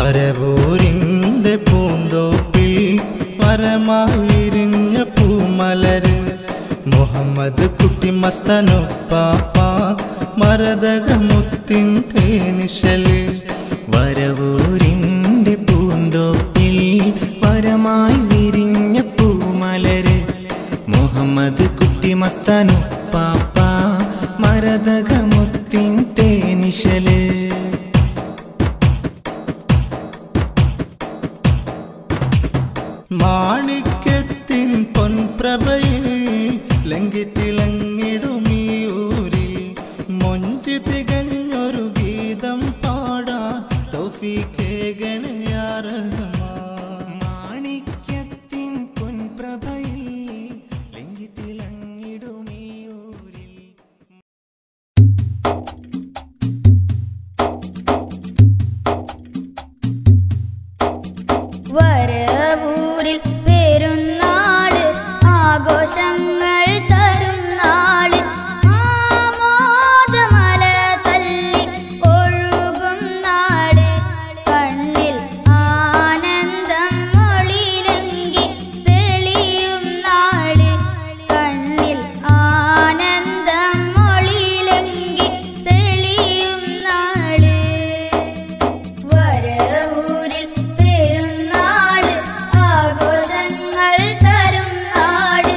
വരവൂരിൻ്റെ പൂന്തോപ്പിൽ വരമായി വിരിഞ്ഞ പൂമലര് മുഹമ്മദ് കുട്ടി മസ്തനൊപ്പാപ്പ മരതകമുത്തിൻ തേനിശല് വരവൂരിൻ്റെ പൂന്തോപ്പിൽ വരമായി വിരിഞ്ഞ പൂമലര് മുഹമ്മദ് കുട്ടി മസ്താനു പാപ്പ മരതകമുത്തിൻ തേനിശല് മാണിക്യത്തിൻ പൊൻപ്രഭയിൽ ലംഘിത്തിളങ്ങിടും ഈ ഊരിൽ മൊഞ്ച് തികഞ്ഞൊരു ഗീതം പാടാൻ തൗഫീഖേ ഗണയാറഹമാൻ മാണിക്യത്തിൻ പൊൻപ്രഭയിൽ ലംഘിത്തിളങ്ങിടുമീ ഊരിൽ വരവൂരിൽ പെരുന്നാള് ആഘോഷങ്ങൾ തരും നാള് ആമോദമല തല്ലി ഒഴുകും നാട് കണ്ണിൽ ആനന്ദം ഒളിലങ്കി തെളിയും നാട് കണ്ണിൽ ആനന്ദം ഒളിലങ്കി തെളിയും നാട് വരവൂരിൽ പെരുന്നാട് ആഘോഷങ്ങൾ തരും നാട്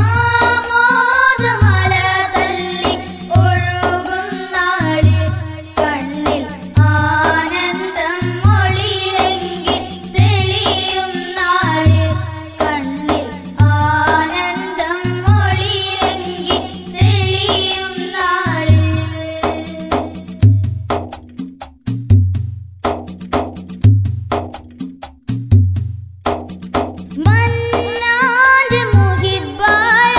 ആമോദമല തല്ലി ഒഴുകും നാട് കണ്ണിൽ ആനന്ദം ഒളിലങ്കി തെളിയും നാട് കണ്ണിൽ ആനന്ദം ഒളിലങ്കി തെളിയും നാട് മന്നാന്റെ മുഹിബായ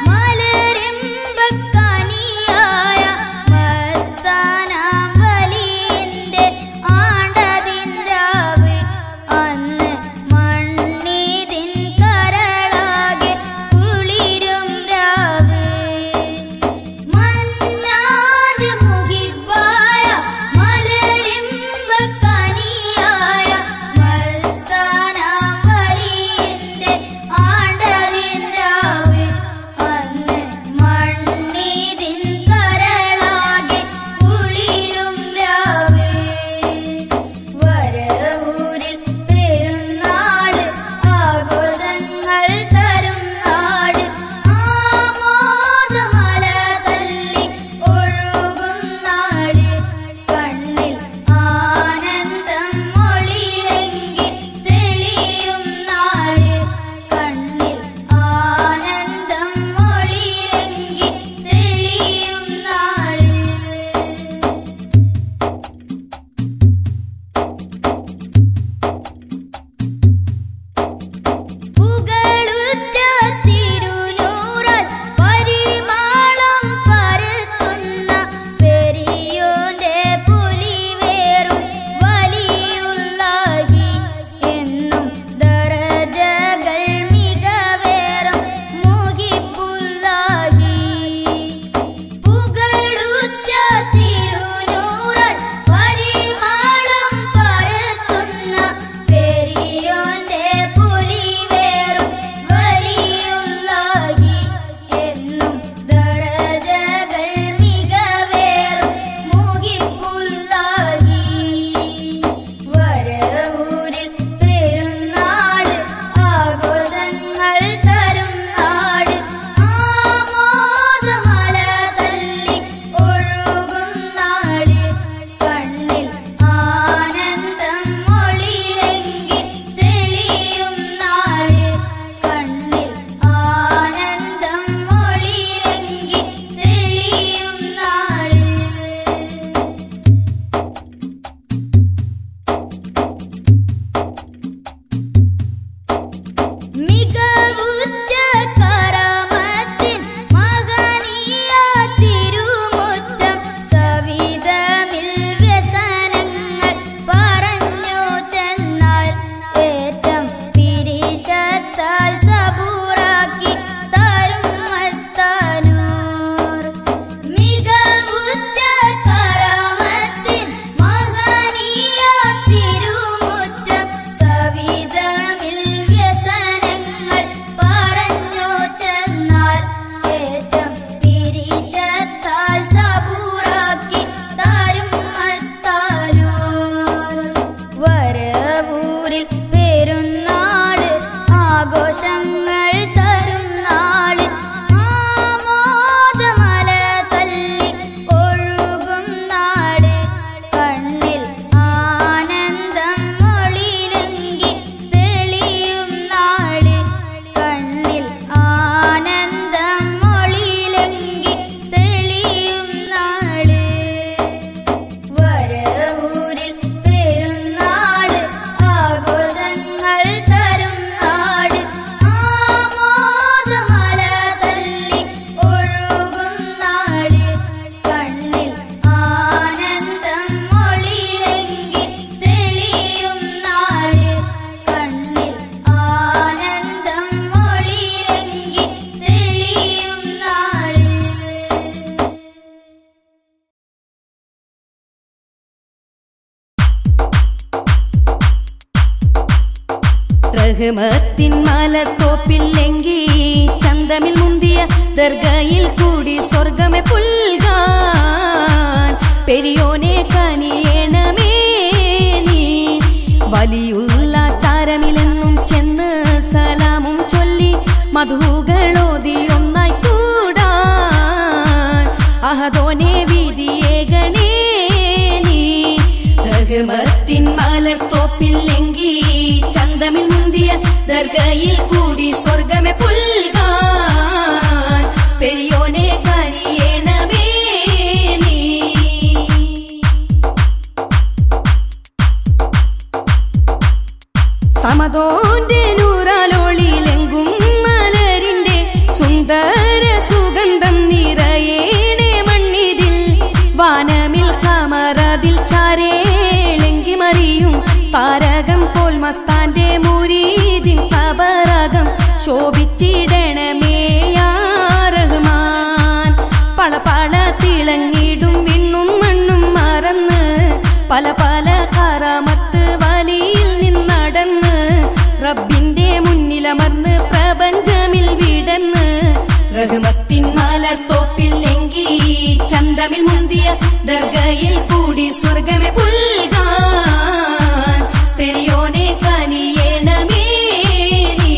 മലരിമ്പക്കനിയായ മസ്താനാം വലിയന്റെ ആണ്ടതിൻരാവ് അന്ന് മണ്ണീതിൻ കരളാകെ കുളിരും രാവ് മന്നാന്റെ മുഹിബായ മലരിമ്പക്കനിയായ മസ്താനാം വലിയന്റെ ആണ്ടതിൻരാവ് അന്ന് മണ്ണീതിൻ കരളാകെ കുളിരും രാവ് വരവൂരിൽ പെരുന്നാട് ആഘോഷങ്ങൾ തരും നാട് ആമോദമല തല്ലി ഒഴുകും നാട് കണ്ണിൽ ആനന്ദം ഒളിലങ്കി തെളിയും നാട് കണ്ണിൽ ആനന്ദം ഒളിലങ്കി തെളിയും നാട് പുകളുറ്റ തിരുനൂറാൽ പരിമാളം പരത്തുന്ന പെരിയോന്റെ പുലിവേറും വലിയുള്ളാഹി എന്നും ദറജകൾ മികവേറും മുഹിബുല്ലാഹി റഹ്മത്തിൻ മാലത്തോപ്പില്ലെങ്കി ചന്തമിൽ മുന്തിയ ദർഗയിൽ കൂടി സ്വർഗമെ പുൽകാൻ പെരിയോനെ കനിയണമേ നീ വലിയുള്ള ചാരമിലെന്നും ചെന്ന് സലാമും ചൊല്ലി മധുകളോതി ഒന്നായി കൂടാൻ അഹദോനെ വിധിയേകണേ നീ റഹ്മത്തിൻ മലർത്തോപ്പില്ലെങ്കി ചന്തമിൽ മുന്തിയ ദർഗയിൽ കൂടി സ്വർഗമെ പുൽകാൻ പെരിയോനെ കനിയണമേ നീ സമതോന്റെ നൂറാലോളിലെങ്കും മലരിന്റെ സുന്ദര സുഗന്ധം നിറയേണേ മണ്ണിതിൽ വാനമിൽ കമറതിൽ ചാരേലെങ്കി മറിയും താരകം പോൽ മസ്താന്റെ മുരീതിൻ കബറകം ശോഭിച്ചിടണമേ യാ റഹ്മാൻ പള പള തിളങ്ങിടും വിണ്ണും മണ്ണും മറന്ന് പല പല കറാമത്ത് വലിയിൽ നിന്നടന്ന് റബ്ബിന്റെ മുന്നിലമർന്ന് പ്രപഞ്ചമിൽ വിടന്ന് റഹ്മത്തിൻ മലർത്തോപ്പില്ലെങ്കി ചന്തമിൽ മുന്തിയ ദർഗയിൽ കൂടി സ്വർഗമെ പുൽകാൻ പെരിയോനെ കനിയണമേ നീ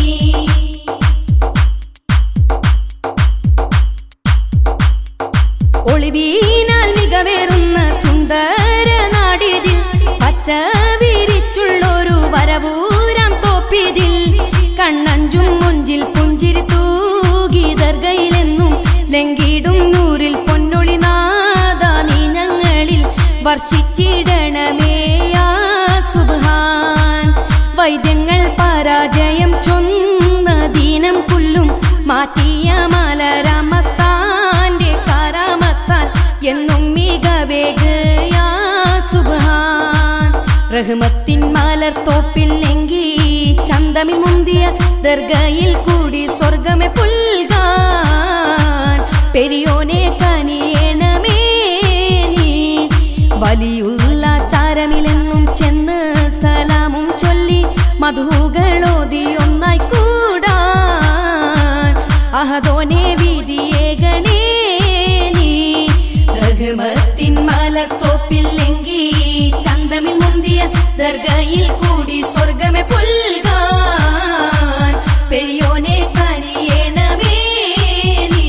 ഒളിവീനാൽ മികവേറുന്ന സുന്ദര നാടിതിൽ പച്ച വിരിച്ചുള്ളൊരു വരവൂരാം തോപ്പിതിൽ കണ്ണഞ്ചും മുഞ്ചിൽ പുഞ്ചിരി തൂകി ദർഗയിലെന്നും ലങ്കിടും നൂറിൽ പൊന്നൊളി നാദ നീ ഞങ്ങളിൽ വർഷിച്ചിടണമേയാ സുബ്ഹാൻ വൈദ്യങ്ങൾ പരാജയം ചൊന്ന ദീനം പുല്ലും മാറ്റിയ മലരാമസ്ഥാന്റെ കാരാമത്താൻ എന്നും മികവേഗയാ സുബ്ഹാൻ റഹ്മത്തിൻ മലർത്തോപ്പില്ലെങ്കി ചന്തമിൽ മുന്തിയ ദർഗയിൽ കൂടി സ്വർഗമെ പുൽകാൻ പെരിയോനെ കനിയണമേ നീ വലിയുള്ള ചാരമിലെന്നും ചെന്ന് സലാമും ചൊല്ലി മധുകളോതി ഒന്നായി കൂടാൻ അഹദോനെ വിധിയേകണേ നീ റഹ്മത്തിൻ മലത്തോപ്പില്ലെങ്കി ചന്തമിൽ മുന്തിയ ദർഗയിൽ കൂടി സ്വർഗമെ പുൽകാൻ പെരിയോനെ കനിയണമേ നീ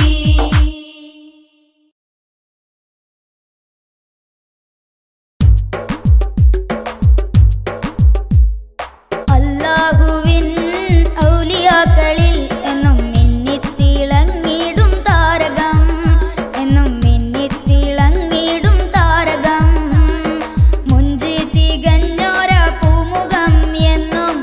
അല്ലാഹുവിൻ ഔലിയാക്കളിൽ എന്നും മിന്നിത്തിളങ്ങിടും താരകം എന്നും മിന്നിത്തിളങ്ങിടും താരകം മുഞ്ചി തികഞ്ഞോര പൂമുഖം എന്നും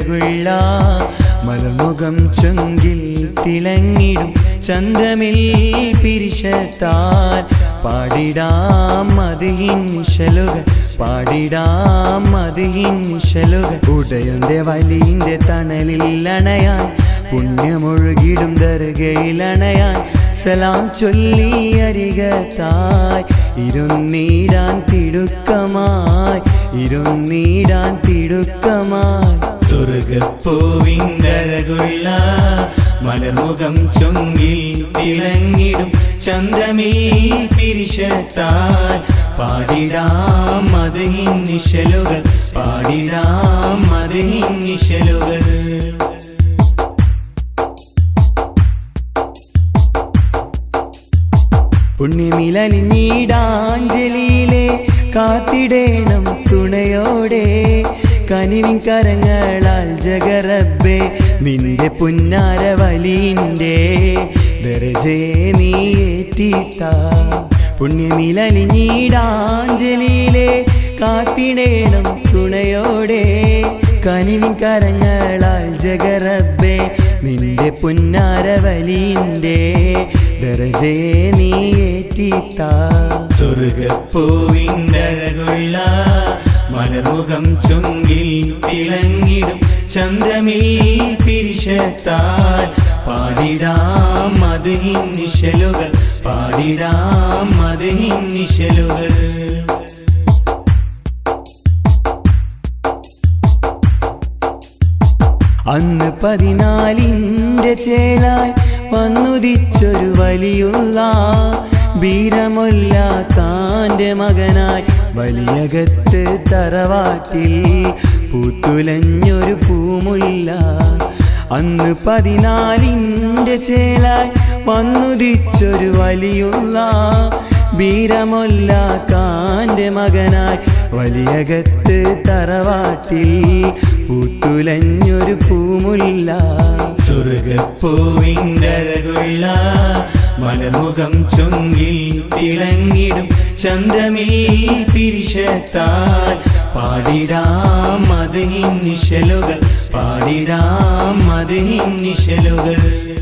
അഴകുള്ള മലമുഖം ചൊങ്കിൽ തിളങ്ങിടും ചന്തമിൽ പിരിശത്താൽ പാടിടാം മതിഹിൻശലുകൾ പാടിടാം മതിഹിൻശലുകൾ ഉടയുന്റെ വലിന്റെ തണലിൽ അണയാൻ പുണ്യമൊഴുകിടും ദർഗയിൽ അണയാൻ സലാം ചൊല്ലി അരികത്തായി ഇരുന്നീടാൻ തിടുക്കമായി ഇരുന്നീടാൻ തിടുക്കമായി സ്വർഗപ്പൂവിങ്കരകുള്ള മലമുഖം ചൊങ്കിൽ തിളങ്ങിടും ചന്തമീ പിരിശത്താൽ പാടിടാം മതഹിൻ നിശലുകൾ പാടിടാം മതഹിൻ നിശലുകൾ പുണ്യമിലനിഞ്ഞീടാഞ്ജലിയിലെ കാത്തിടേണം തുണയോടെ കനിവിൻ കരങ്ങളാൽ ജഗറബ്ബേ നിന്റെ പുന്നാര വലിന്റെ ദരജേ നീ ഏറ്റിത്ത പുണ്യമിലനിഞ്ഞീടാഞ്ജലിയിലെ കാത്തിടേണം തുണയോടെ കനിവിൻ കരങ്ങളാൽ ജഗറബ്ബേ നിന്റെ പുന്നാര വലിന്റെ ദരജേ നീ ഏറ്റിത്ത സ്വർഗപ്പൂവിൻ്റഴകുള്ള മലമുഖം ചൊങ്കിൽ തിളങ്ങിടും ചന്ദ്രമിൽ പിരിശത്താൽ പാടിടാം മതിഹിൻ നിശലുകൾ പാടിടാം മതിഹിൻ നിശലുകൾ അന്ന് പതിനാലിൻ്റെ ചേലായി വന്നുദിച്ചൊരു വലിയുള്ള ബീരമൊല്ല കാന്റെ മകനായി വലിയകത്ത് തറവാട്ടിൽ പൂത്തുലഞ്ഞൊരു പൂമുല്ല അന്ന് പതിനാലിൻ്റെ ചേലായി വന്നുദിച്ചൊരു വലിയുള്ള വീരമൊല്ല കാന്റെ മകനായി വലിയകത്ത് തറവാട്ടിൽ പൂത്തുലഞ്ഞൊരു പൂമുല്ല സ്വർഗപ്പൂവിൻ്റഴകുള്ള മലമുഖം ചൊങ്കിൽ തിളങ്ങിടും ചന്തമിൽ പിരിശത്താൽ പാടിടാം മതിഹിൻ നിശലുകൾ പാടിടാം മതിഹിൻ നിശലുകൾ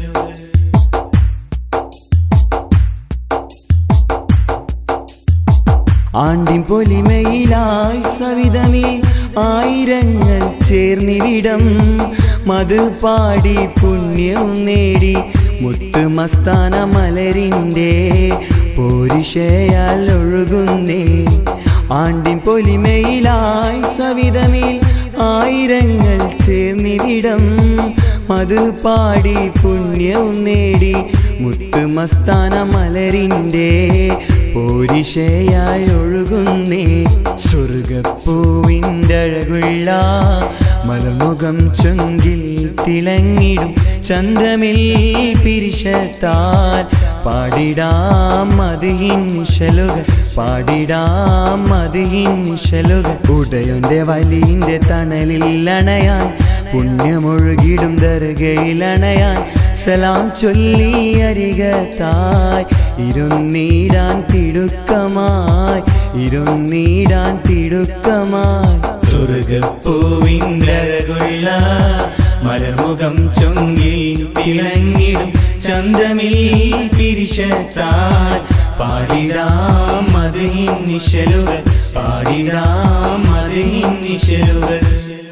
ആണ്ടിൻ പൊലിമയിലായി സവിതമിൽ ആയിരങ്ങൾ ചേർന്നിവിടം മത് പാടി പുണ്യവും നേടി മുത്ത് മസ്താന മലരിൻ്റെ പോരിഷയാൽ ഒഴുകുന്നേ ആണ്ടിൻ പൊലിമയിലായി സവിതമിൽ ആയിരങ്ങൾ ചേർന്നിവിടം മത് പാടി പുണ്യവും നേടി മുത്ത് മസ്താന മലരിൻ്റെ പോരിഷയായി ഒഴുകുന്നേ സ്വർഗപ്പൂവിൻ്റെ അഴകുള്ള മലമുഖം ചൊങ്കിൽ തിളങ്ങിടും ചന്തമിൽ പിരിശത്താൽ പാടിടാം മതിഹിൻ നിശലുകൾ പാടിടാം മതിഹിൻ നിശലുകൾ ഉടയൊന്റെ വലിന്റെ തണലിൽ അണയാൻ പുണ്യമൊഴുകിടും ദർഗയിൽ അണയാൻ സലാം ചൊല്ലി അരികത്തായി ഇരുന്നീടാൻ തിടുക്കമായി ഇരുന്നീടാൻ തിടുക്കമായി സ്വർഗപ്പൂവിൻ്റഴകുള്ള മലർമുഖം ചൊങ്കിൽ തിളങ്ങിടും ചന്തമിൽ പിരിശത്താൽ പാടിടാം മതിഹിൻ നിശലുകൾ പാടിടാം മതിഹിൻ നിശലുകൾ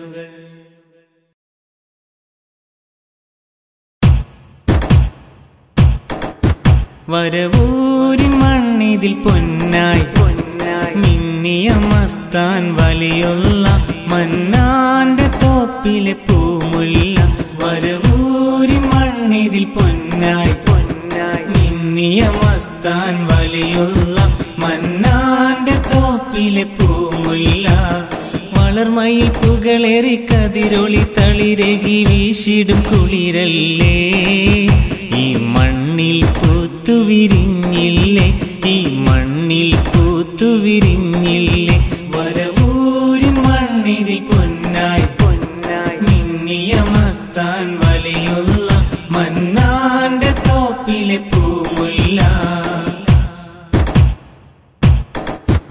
വരവൂരിൻ മണ്ണിതിൽ പൊന്നായി മിന്നിയ മസ്താൻ വലിയുള്ള മന്നാന്റെ തോപ്പിലെ പൂമുല്ല വരവൂരിൻ മണ്ണിതിൽ പൊന്നായി മിന്നിയ മസ്താൻ വലിയുള്ള മന്നാന്റെ തോപ്പിലെ പൂമുല്ല വളർമയിൽ പുകളേറി കതിരൊളി തളിരകി വീശിടും കുളിരല്ലേ ഈ മണ്ണിൽ പൂത്തുവിരിഞ്ഞില്ലേ ഈ മണ്ണിൽ പൂത്തുവിരിഞ്ഞില്ലേ വരവൂരിൻ മണ്ണിതിൽ പൊന്നായി പൊന്നായി മിന്നിയ മസ്താൻ വലിയുള്ള മന്നാന്റെ തോപ്പിലെ പൂമുല്ല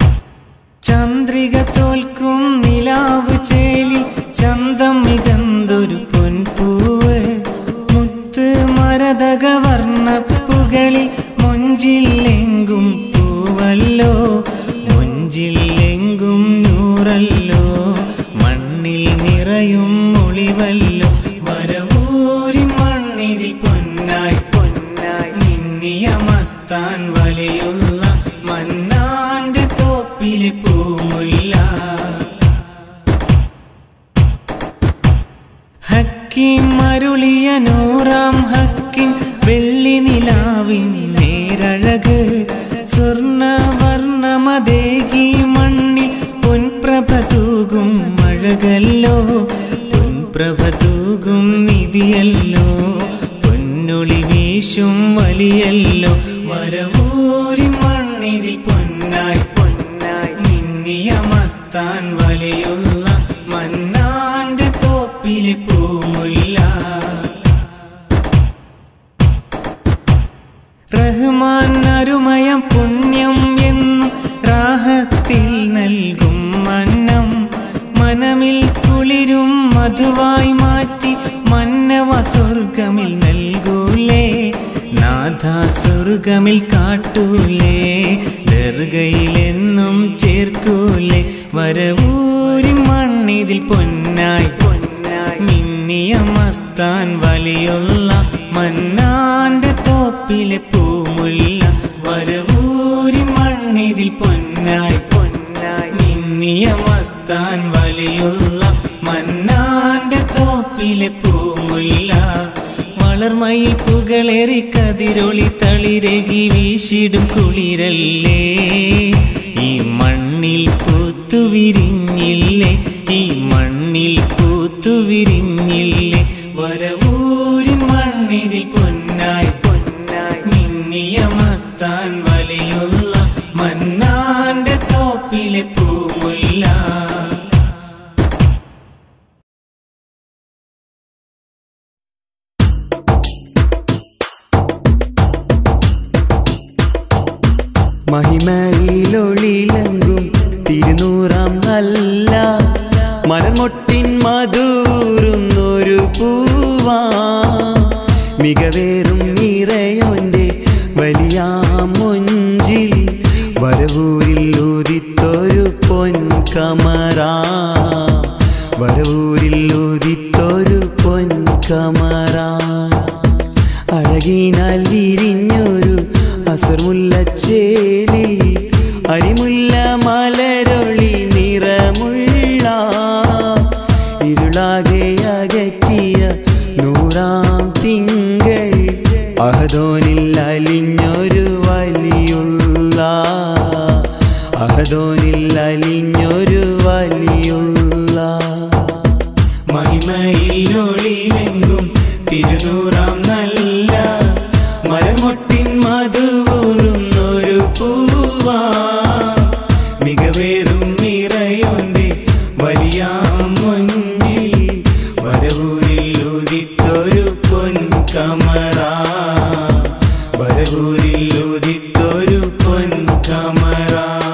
ചന്ദ്രിക തോൽക്കും നിലാവ് ചേലി ചന്തം മികന്തു നിറയും ഒളിവല്ലോ വരവൂരിൻ മണ്ണിതിൽ പൊന്നായി പൊന്നായി നിന്നിയ മസ്താൻ വലിയുള്ള മന്നാന്റെ തോപ്പിലെ പൂമുല്ല ഹക്കിം മരുളിയ നൂറാം ഹക്കിൻ വെള്ളി നിലാവിൻ നേരഴക് സ്വർണ വർണ്ണമതേകി മണ്ണിൽ പൊൻപ്രഭ തൂകും മഴകല്ലോ പൊൻപ്രഭ തൂകും നിധിയല്ലോ പൊന്നൊളി വീശും വലിയല്ലോ വരവൂരി മണ്ണിതിൽ പൊന്നായി പൊന്നായി നിന്നിയ മസ്താൻ വലിയുള്ള മന്നാന്റെ തോപ്പിലെ പൂമുല്ല റഹ്മാൻ അരുമയം പുണ്യം എന്നും രാഹത്തിൽ നൽകും മന്നം മനമിൽ കുളിരും മധുവായി മാറ്റി മന്നവ സ്വർഗമിൽ നൽകൂലേ നാഥ സ്വർഗമിൽ കാട്ടൂലേ ദർഗയിലെന്നും ചേർക്കൂലേ വരവൂരി മണ്ണിതിൽ പൊന്നായി പൊന്നായി മിന്നിയ മസ്താൻ വലിയുള്ള മന്നാന്റെ തോപ്പിലെ പൂമുല്ല വരവൂരി മണ്ണിതിൽ പൊന്നായി പൊന്നായി മിന്നിയ മസ്താൻ വലിയുള്ള മന്നാന്റെ തോപ്പിലെ പൂമുല്ല വളർമയിൽ പുകളേറി കതിരൊളി തളിരകി വീശിടും കുളിരല്ലേ ഈ മണ്ണിൽ പൂത്തു വിരിഞ്ഞില്ലേ ഈ മണ്ണിൽ പൂത്തു വിരിഞ്ഞില്ലേ വരവൂരിൻ മണ്ണിതിൽ പൊന്നായി പൊന്നായി മിന്നിയ മസ്താൻ വലിയുള്ള മന്നാന്റെ തോപ്പിലെ പൂമുല്ല മഹിമയിലൊളിലങ്കും തിരുനൂറാം നല്ല മരമൊട്ടിൻ മധൂറുന്നൊരു പൂവാ മികവേറും നിറയോന്റെ വലിയ മൊഞ്ചിൽ വരവൂരിൽ ഉദിത്തൊരു പൊൻകമറാ വരവൂരിൽ ഉദിത്തൊരു പൊൻകമറാ അഴകിനാൽ വിരിഞ്ഞൊരു അസർമുല്ലച്ചേലിൽ അരിമുല്ല മലരൊളി നിറമുള്ള ഇരുളാകെ അകറ്റിയ നൂറാം തിങ്കൾ അഹദോനിൽ അലിഞ്ഞൊരു വലിയുള്ള അഹദോനിൽ അലിഞ്ഞൊരു വലിയുള്ള മഹിമയിലൊളിലെങ്കും തിരുനൂറാം നല്ല മരമൊട്ടിൻ മധുവൂറുന്നൊരു പൂവാ മികവേറും നിറയോന്റെ വലിയ മൊഞ്ചിൽ വരവൂരിൽ ഉദിത്തൊരു പൊൻകമറ വരവൂരിൽ ഉദിത്തൊരു പൊൻകമറ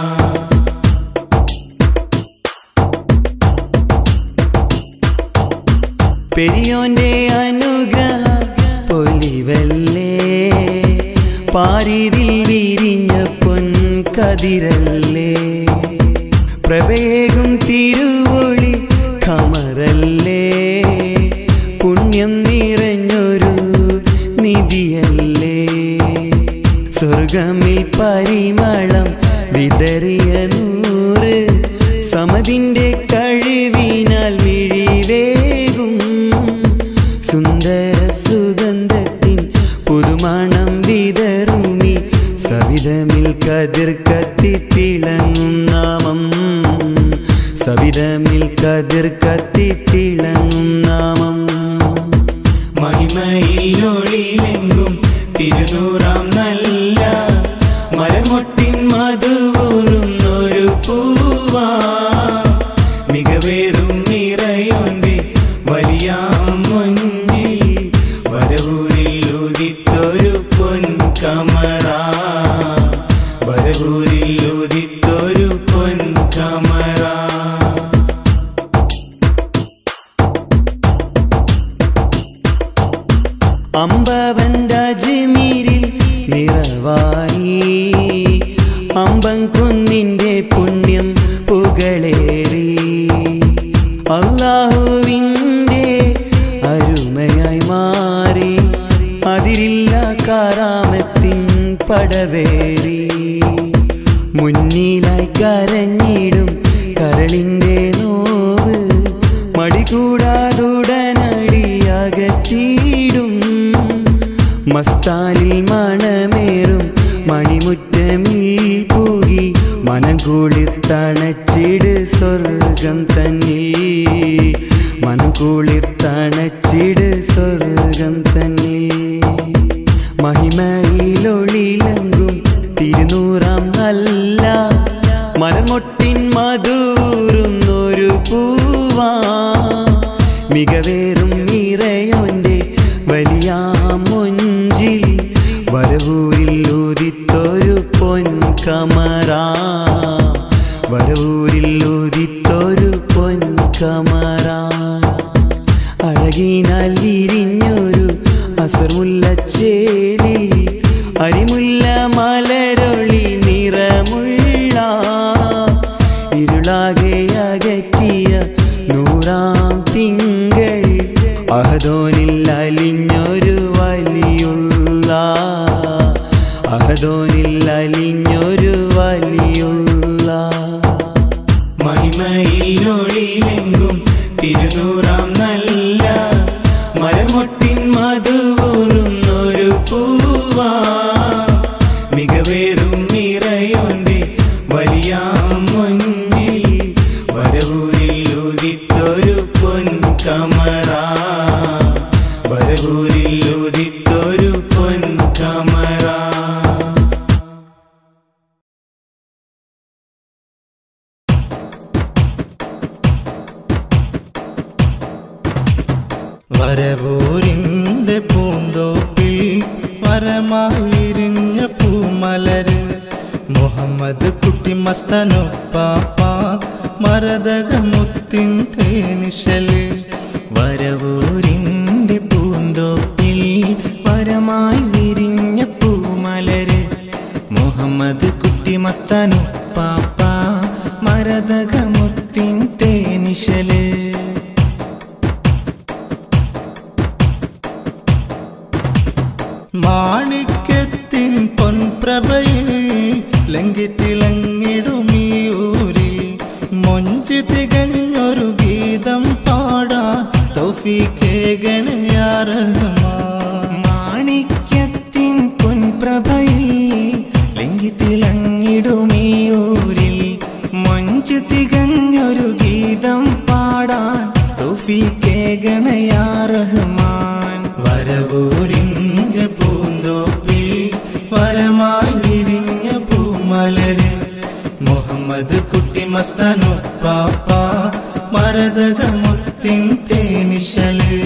പെരിയോന്റെ അനുഗ്രഹ പൊലിവല്ലേ പാരിതിൽ വിരിഞ്ഞ പൊൻകതിരല്ലേ പ്രഭേകും തിരുവൊളി കമറല്ലേ പുണ്യം നിറഞ്ഞൊരു നിധിയല്ലേ സ്വർഗമിൽ പരിമളം വിതറിയ നൂറ് സമതിന്റെ കഴിവിനാൽ മിഴിവേകും സുന്ദര സുഗന്ധത്തിൻ പുതുമണം വിതറുമി സവിധമിൽ കതിർ കത്തി തിളങ്ങും നാമം സവിധമിൽ കതിർ കത്തി തിളങ്ങും നാമം മഹിമയിലൊളിലെങ്കും തിരുനൂറാം നല്ല മരമൊട്ടിൻ മധുവൂറുന്നൊരു പൂവാ മികവേറും നിറയോന്റെ വലിയ മൊഞ്ചിൽ വരവൂരിൽ ഉദിത്തൊരു പൊൻകമറ വരവൂരിൽ ഉദിത്തൊരു പൊൻകമറ അമ്പവന്റെ അജ്മീരിൽ നിറവായി അമ്പം കുന്നിന്റെ പുണ്യം പുകളേറി അള്ളാഹുവിൻ കടവേറി മുന്നിലായി കരഞ്ഞിടും കരളിൻ്റെ നോവ് മടികൂടാതുടനടിയകറ്റിയിടും മസ്താനിൽ മണമേറും മണിമുറ്റമിൽ പൂകി മനം കുളിർത്തണച്ചിട് സ്വർഗം തന്നിൽ മനം കുളിർത്തണച്ചിട് സ്വർഗം തന്നിൽ മഹിമയിലൊളിലങ്കും തിരുനൂറാം നല്ല മരമൊട്ടിൻ മധൂറുന്നൊരു പൂവാ മികവേറും നിറയോന്റെ വലിയ മൊഞ്ചിൽ വരവൂരിൽ ഉദിത്തൊരു പൊൻകമറ വരവൂരിൽ ഉദിത്തൊരു പൊൻകമറ അഴകിനാൽ വിരിഞ്ഞൊരു അസർമുല്ലച്ചേരി അരിമുല്ല മലരൊളി നിറമുള്ള ഇരുളാകെ അകറ്റിയ നൂറാം തിങ്കൾ അഹദോനിൽ അലിഞ്ഞൊരു വലിയുള്ള അഹദോനിൽ അലിഞ്ഞൊരു വലിയുള്ള മഹിമയിലൊളിലെങ്കും തിരുനൂറാം നല്ല മരമൊട്ടിൻ മധുവൂറുന്നൊരു പൂവാ മികവേറും നിറയോന്റെ വലിയ മൊഞ്ചിൽ വരവൂരിൽ ഉദിത്തൊരു പൊൻകമറ വരവൂരിൽ ഉദിത്തൊരു പൊൻകമറ വരവൂരിൻ്റെ പൂന്തോപ്പിൽ വരമായി വിരിഞ്ഞ പൂമലര് മുഹമ്മദ് കുട്ടി മസ്തനോ പാപ്പ മരതകമുത്തിൻ തേനിശല് വരവൂരിൻ്റെ പൂന്തോപ്പിൽ വരമായി വിരിഞ്ഞ പൂമലര് മുഹമ്മദ് കുട്ടി മസ്താനു പാപ്പ മരതകമുത്തിൻ തേനിശല് മാണിക്യത്തിൻ പൊൻപ്രഭയിൽ ലംഘിത്തിളങ്ങിടും ഈ ഊരിൽ മൊഞ്ചി തികഞ്ഞൊരു ഗീതം പാടാൻ തൗഫീഖേ ഗണയാറഹമാൻ മാണിക്യത്തിൻ പൊൻപ്രഭയിൽ ലംഘിത്തിളങ്ങിടുമീ ഊരിൽ മൊഞ്ചു തികഞ്ഞൊരു ഗീതം പാടാൻ തൗഫീഖേ ഗണയാ റഹ്മാൻ വരവൂരിൻ്റെ പൂന്തോപ്പിൽ വരമായി വിരിഞ്ഞ പൂമലര് മുഹമ്മദ് കുട്ടി മസ്തനു പാപ്പ മരതകമുത്തിൻ തേനിശല്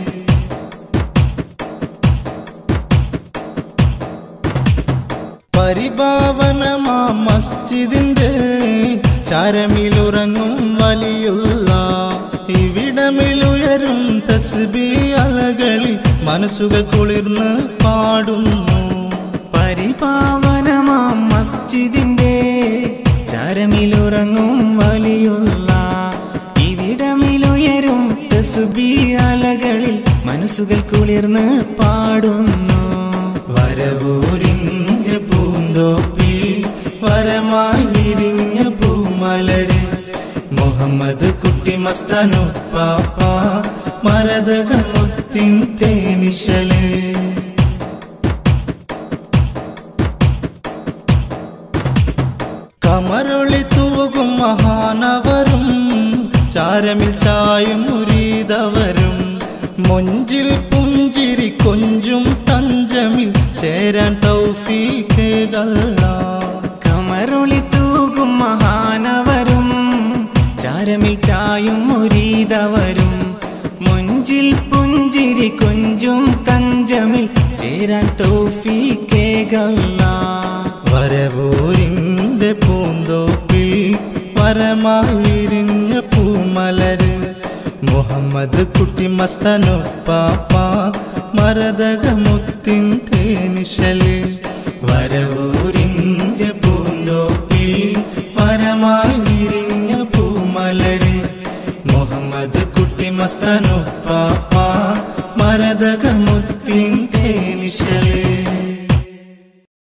പരിപാവനമാ മസ്ജിദിന്റെ ചാരമിലുറങ്ങും വലിയുള്ള ഇവിടമിലുയരും തസ്ബി അലകളിൽ മനസ്സുകൾ കുളിർന്ന് പാടുന്നു പരിപാവനമാം മസ്ജിദിന്റെ ചരമിലുറങ്ങും വലിയുള്ള ഇവിടമിലുയരും തസുബി അലകളിൽ മനസ്സുകൾ കുളിർന്ന് പാടുന്നു വരവൂരിന്റെ പൂന്തോപ്പിൽ വരമായി വിരിഞ്ഞ പൂമലര് മുഹമ്മദ് കുട്ടി മസ്തനു പാപ്പ മരതകമുത്തിൻ തേനിശല് കമരൊളി തൂകും മഹാനവരും ചാരമിൽ ചായും മുരീതവരും മൊഞ്ചിൽ പുഞ്ചിരി കൊഞ്ചും തഞ്ചമിൽ ചേരാൻ തൗഫീഖല്ല കമറുളി തൂകും മഹാനവരും ചാരമിൽ ചായും മുരീതവരും മുഞ്ചിൽ പുഞ്ചിരി കൊഞ്ചും തഞ്ചമിൽ ചേരാൻ തോഫീക്കേകല്ല വരവൂരിന്റെ പൂന്തോപ്പിൽ വരമായി വിരിഞ്ഞ പൂമലര് മുഹമ്മദ് കുട്ടി മസ്തനു പാപ്പ മരതകമുത്തിൻ തേനിശല് വരവൂരിന്റെ പൂന്തോപ്പിൽ വരമായി വിരിഞ്ഞ പൂമലര് മുഹമ്മദ് കുട്ടി മസ്തനു പാപ്പ